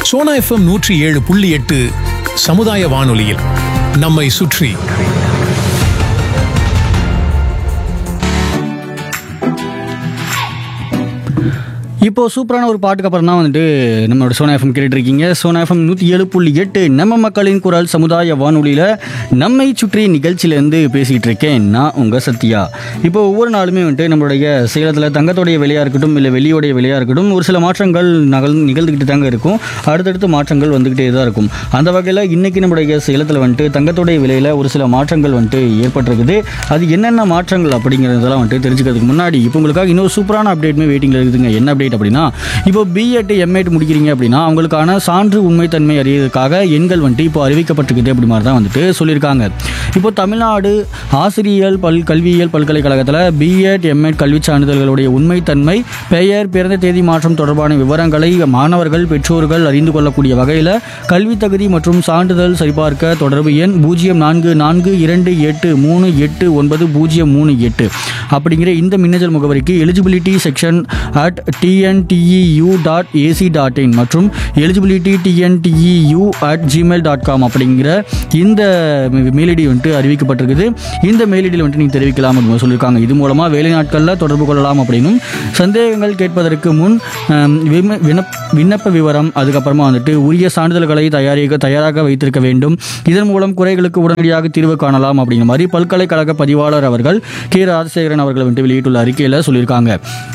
Sona FM நூற்றி ஏழு புள்ளி எட்டு சமுதாய வானொலியில் நம்மை சுற்றி இப்போ சூப்பரான ஒரு பாட்டுக்கு அப்புறம் தான் வந்துட்டு நம்மளோட சோனா எஃப்எம் கேட்டுட்டு இருக்கீங்க சோனா எஃப்எம் நூற்றி ஏழு புள்ளி எட்டு நம்ம மக்களின் குரல் சமுதாய வானொலியில் நம்மை சுற்றி நிகழ்ச்சியிலேருந்து பேசிகிட்டு இருக்கேன் நான் உங்கள் சத்யா இப்போ ஒவ்வொரு நாளுமே வந்துட்டு நம்மளுடைய சேலத்தில் தங்கத்தோடைய விலையாக இருக்கட்டும் இல்லை வெள்ளியோடைய விலையாக இருக்கட்டும் ஒரு சில மாற்றங்கள் நகல் நிகழ்ந்துக்கிட்டு தாங்க இருக்கும் அடுத்தடுத்து மாற்றங்கள் வந்துக்கிட்டே தான் இருக்கும் அந்த வகையில் இன்றைக்கி நம்மளுடைய சேலத்தில் வந்துட்டு தங்கத்தோடைய விலையில் ஒரு சில மாற்றங்கள் வந்துட்டு ஏற்பட்டிருக்குது அது என்னென்ன மாற்றங்கள் அப்படிங்கிறதெல்லாம் வந்துட்டு தெரிஞ்சுக்கிறதுக்கு முன்னாடி இப்போ உங்களுக்காக இன்னொரு சூப்பரான அப்டேட்மே வெயிட்டிங்கில் இருக்குதுங்க என்ன அப்டேட் அப்படின்னா இப்போ பிஎட் எம்ஏட் முடிக்கிறீங்க அப்படின்னா அவங்களுக்கான சான்று உண்மைத்தன்மை அறியறதுக்காக எண்கள் வந்துட்டு இப்போ அறிவிக்கப்பட்டிருக்குது அப்படி மாதிரி தான் வந்துட்டு சொல்லியிருக்காங்க இப்போ தமிழ்நாடு ஆசிரியல் பல் கல்வியியல் பல்கலைக்கழகத்தில் பிஎட் எம்எட் கல்வி சான்றிதழ்களுடைய உண்மைத்தன்மை பெயர் பிறந்த தேதி மாற்றம் தொடர்பான விவரங்களை மாணவர்கள் பெற்றோர்கள் அறிந்து கொள்ளக்கூடிய வகையில் கல்வி தகுதி மற்றும் சான்றிதழ் சரிபார்க்க தொடர்பு எண் பூஜ்ஜியம் நான்கு நான்கு இரண்டு எட்டு மூணு எட்டு ஒன்பது பூஜ்ஜியம் மூணு எட்டு அப்படிங்கிற இந்த மின்னஞ்சல் முகவரிக்கு eligibility section at TNTEU dot AC dot in மற்றும் eligibility TNTEU at Gmail dot com அப்படிங்கிற இந்த மெயிலடி வந்துட்டு அறிவிக்கப்பட்டிருக்குது இந்த மெயிலடியில் வந்துட்டு நீங்கள் தெரிவிக்கலாம் அப்படின்னு சொல்லியிருக்காங்க இது மூலமாக வேலை நாட்களில் தொடர்பு கொள்ளலாம் அப்படின்னும் சந்தேகங்கள் கேட்பதற்கு முன் ஆம், விம- விண்ணப்- விண்ணப்ப விவரம் அதுக்கப்புறமா வந்துட்டு உரிய சான்றிதழ்களை தயாரிக்க தயாராக வைத்திருக்க வேண்டும் இதன் மூலம் குறைகளுக்கு உடனடியாக தீர்வு காணலாம் அப்படிங்கிற மாதிரி பல்கலைக்கழக பதிவாளர் அவர்கள் கே ராஜசேகரன் அவர்கள் வந்துட்டு வெளியிட்டுள்ள அறிக்கையில் சொல்லியிருக்காங்க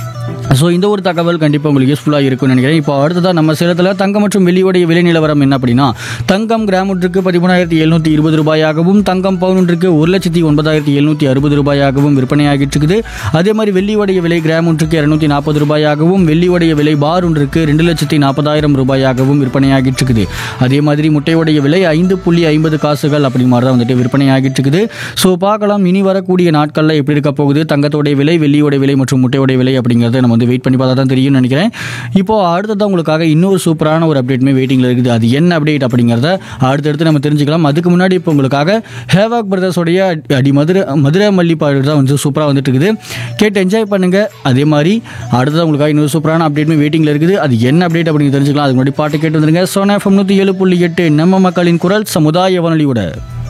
ஸோ இந்த ஒரு தகவல் கண்டிப்பாக உங்களுக்கு யூஸ்ஃபுல்லாக இருக்கும்னு நினைக்கிறேன் இப்போ அடுத்ததாக நம்ம சேலத்தில் தங்கம் மற்றும் வெள்ளியோடைய விலை நிலவரம் என்ன அப்படின்னா தங்கம் கிராம் ஒன்றுக்கு பதிமூணாயிரத்தி எழுநூற்றி இருபது ரூபாயாகவும் தங்கம் பவுன் ஒன்றுக்கு ஒரு லட்சத்தி ஒன்பதாயிரத்தி எழுநூற்றி அறுபது ரூபாயாகவும் விற்பனையாகிட்டு இருக்குது அதே மாதிரி வெள்ளியோடைய விலை கிராம் ஒன்றுக்கு இரநூத்தி நாற்பது ரூபாயாகவும் வெள்ளியோடைய விலை பார் ஒன்றுக்கு ரெண்டு லட்சத்தி நாற்பதாயிரம் ரூபாயாகவும் விற்பனையாகிட்டு இருக்குது அதே மாதிரி முட்டையோடைய விலை ஐந்து புள்ளி ஐம்பது காசுகள் அப்படி மாதிரி தான் வந்துட்டு விற்பனையாகிட்டு இருக்குது ஸோ பார்க்கலாம் இனி வரக்கூடிய நாட்களில் எப்படி இருக்க போகுது தங்கத்தோடைய விலை வெள்ளியோடைய விலை மற்றும் முட்டையோடைய விலை அப்படிங்கிறத நம்ம வந்து வெயிட் பண்ணி பார்த்தா தான் தெரியும்னு நினைக்கிறேன் இப்போ அடுத்ததான் உங்களுக்காக இன்னொரு சூப்பரான ஒரு அப்டேட்மே வெயிட்டிங்கில் இருக்குது அது என்ன அப்டேட் அப்படிங்கிறத அடுத்தடுத்து நம்ம தெரிஞ்சுக்கலாம் அதுக்கு முன்னாடி இப்போ உங்களுக்காக ஹேவாக் பிரதர்ஸோடைய அடி மதுரை மதுரை மல்லி பாடு தான் வந்து சூப்பராக வந்துட்டு இருக்குது கேட்டு என்ஜாய் பண்ணுங்க அதே மாதிரி அடுத்ததான் உங்களுக்காக இன்னொரு சூப்பரான அப்டேட்மே வெயிட்டிங்கில் இருக்குது அது என்ன அப்டேட் அப்படிங்கிறது தெரிஞ்சுக்கலாம் அதுக்கு முன்னாடி பாட்டு கேட்டு வந்துருங்க சோனா எஃப்எம் நூற்றி ஏழு புள்ளி எட்டு நம்ம மக்களின் குரல் சமுதாய வானொலியோட